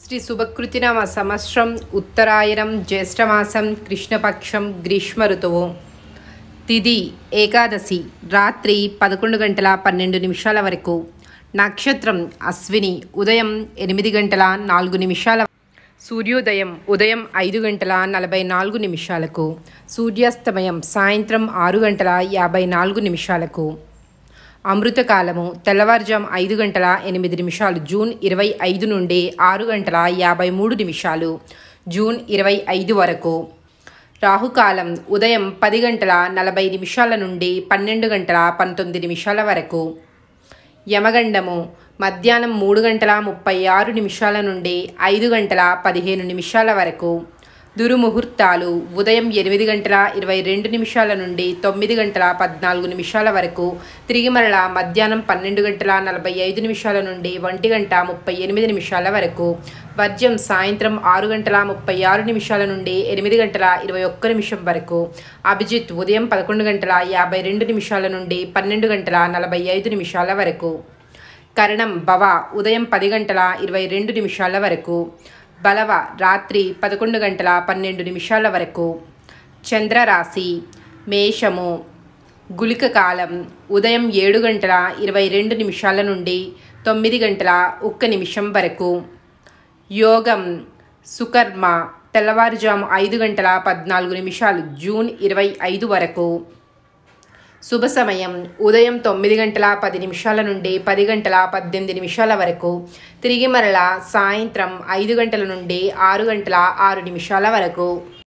శ్రీ శుభకృతినామ సంవత్సరం ఉత్తరాయణం జ్యేష్ఠమాసం కృష్ణపక్షం గ్రీష్మ ఋతువు తిది ఏకాదశి రాత్రి పదకొండు గంటల పన్నెండు నిమిషాల వరకు నక్షత్రం అశ్విని ఉదయం ఎనిమిది గంటల నాలుగు నిమిషాల సూర్యోదయం ఉదయం ఐదు గంటల నలభై నాలుగు నిమిషాలకు సూర్యాస్తమయం సాయంత్రం ఆరు గంటల యాభై నాలుగు నిమిషాలకు అమృతకాలము తెల్లవారుజాము ఐదు గంటల ఎనిమిది నిమిషాలు జూన్ ఇరవై ఐదు నుండి ఆరు గంటల యాభై మూడు నిమిషాలు జూన్ ఇరవై ఐదు వరకు రాహుకాలం ఉదయం పది గంటల నలభై నిమిషాల నుండి పన్నెండు గంటల పంతొమ్మిది నిమిషాల వరకు యమగండము మధ్యాహ్నం మూడు గంటల ముప్పై ఆరు నిమిషాల నుండి ఐదు గంటల పదిహేను నిమిషాల వరకు దురుముహూర్తాలు ఉదయం ఎనిమిది గంటల ఇరవై రెండు నిమిషాల నుండి తొమ్మిది గంటల పద్నాలుగు నిమిషాల వరకు తిరిగి మరల మధ్యాహ్నం పన్నెండు గంటల నలభై ఐదు నిమిషాల నుండి ఒంటి గంట ముప్పై ఎనిమిది నిమిషాల వరకు వర్జ్యం సాయంత్రం ఆరు గంటల ముప్పై ఆరు నిమిషాల నుండి ఎనిమిది గంటల ఇరవై ఒక్క నిమిషం వరకు అభిజిత్ ఉదయం పదకొండు గంటల యాభై రెండు నిమిషాల నుండి పన్నెండు గంటల నలభై ఐదు నిమిషాల వరకు కరణం భవ ఉదయం పది గంటల ఇరవై రెండు నిమిషాల వరకు బలవ రాత్రి పదకొండు గంటల పన్నెండు నిమిషాల వరకు చంద్రరాశి మేషము గుళిక కాలం ఉదయం ఏడు గంటల ఇరవై రెండు నిమిషాల నుండి తొమ్మిది గంటల ఒక్క నిమిషం వరకు యోగం సుకర్మ తెల్లవారుజాము ఐదు గంటల పద్నాలుగు నిమిషాలు జూన్ ఇరవై ఐదు వరకు శుభ సమయం ఉదయం తొమ్మిది గంటల పది నిమిషాల నుండి పది గంటల పద్దెనిమిది నిమిషాల వరకు తిరిగి మరలా సాయంత్రం ఐదు గంటల నుండి ఆరు గంటల ఆరు నిమిషాల వరకు